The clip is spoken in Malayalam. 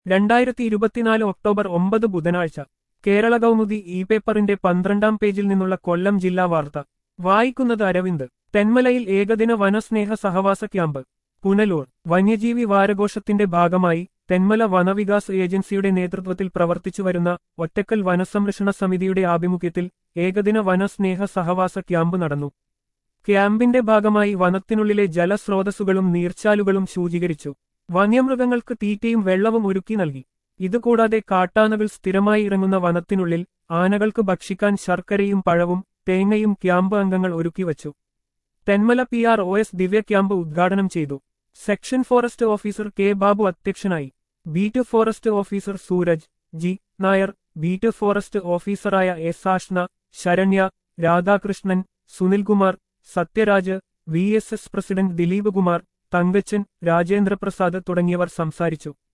രണ്ടായിരത്തി ഇരുപത്തിനാല് ഒക്ടോബർ ഒമ്പത് ബുധനാഴ്ച കേരള കൗമുദി ഇ പേപ്പറിന്റെ പന്ത്രണ്ടാം പേജിൽ നിന്നുള്ള കൊല്ലം ജില്ലാ വാർത്ത വായിക്കുന്നത് അരവിന്ദ് തെന്മലയിൽ ഏകദിന വനസ്നേഹ സഹവാസ ക്യാമ്പ് പുനലൂർ വന്യജീവി വാരഘോഷത്തിന്റെ ഭാഗമായി തെന്മല വനവികാസ് ഏജൻസിയുടെ നേതൃത്വത്തിൽ പ്രവർത്തിച്ചുവരുന്ന ഒറ്റക്കൽ വനസംരക്ഷണ സമിതിയുടെ ആഭിമുഖ്യത്തിൽ ഏകദിന വനസ്നേഹ സഹവാസ ക്യാമ്പ് നടന്നു ക്യാമ്പിന്റെ ഭാഗമായി വനത്തിനുള്ളിലെ ജലസ്രോതസ്സുകളും നീർച്ചാലുകളും ശൂചീകരിച്ചു വന്യമൃഗങ്ങൾക്ക് തീറ്റയും വെള്ളവും ഒരുക്കി നൽകി ഇതുകൂടാതെ കാട്ടാനകൾ സ്ഥിരമായി ഇറങ്ങുന്ന വനത്തിനുള്ളിൽ ആനകൾക്ക് ഭക്ഷിക്കാൻ ശർക്കരയും പഴവും തേങ്ങയും ക്യാമ്പ് അംഗങ്ങൾ ഒരുക്കിവച്ചു Thenmala P R O S Divya camp ഉദ്ഘാടനം ചെയ്തു section forest officer K Babu അധ്യക്ഷനായി beat forest officer Sooraj G Nair beat forest ഓഫീസറായ S Ashna Saranya Radhakrishnan Sunilkumar Sathyaraj V S S president Dileep Kumar Thankachan Rajendraprasad തുടങ്ങിയവർ സംസാരിച്ചു